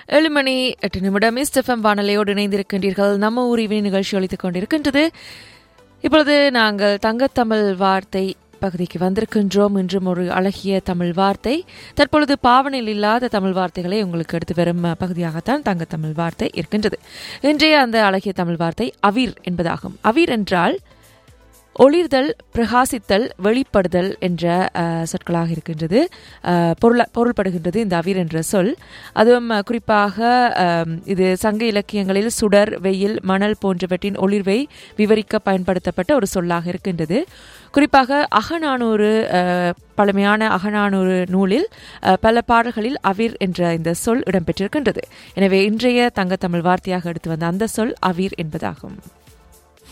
ஏழு மணி எட்டு நிமிடம் இஸ்டெஃபம் வானலையோடு இணைந்திருக்கின்றீர்கள் நம்ம ஊர் இவனி நிகழ்ச்சி அளித்துக் கொண்டிருக்கின்றது இப்பொழுது நாங்கள் தங்கத்தமிழ் வார்த்தை பகுதிக்கு வந்திருக்கின்றோம் இன்றும் ஒரு அழகிய தமிழ் வார்த்தை தற்பொழுது பாவனையில் இல்லாத தமிழ் வார்த்தைகளை உங்களுக்கு எடுத்து வரும் பகுதியாகத்தான் தங்கத்தமிழ் வார்த்தை இருக்கின்றது இன்றைய அந்த அழகிய தமிழ் வார்த்தை அவிர் என்பதாகும் அவிர் என்றால் ஒளிர்தல் பிரகாசித்தல் வெளிப்படுதல் என்ற அஹ், சொற்களாக இருக்கின்றது அஹ், பொருள பொருள்படுகின்றது இந்த அவிர் என்ற சொல் அதுவும் அஹ், குறிப்பாக அம், இது சங்க இலக்கியங்களில் சுடர் வெயில் மணல் போன்றவற்றின் ஒளிர்வை விவரிக்க பயன்படுத்தப்பட்ட ஒரு சொல்லாக இருக்கின்றது குறிப்பாக அகநானூறு அஹ், பழமையான அகநானூறு நூலில் அஹ், பல பாடல்களில் அவிர் என்ற இந்த சொல் இடம்பெற்றிருக்கின்றது எனவே இன்றைய தங்கத்தமிழ் வார்த்தையாக எடுத்து வந்த அந்த சொல் அவிர் என்பதாகும்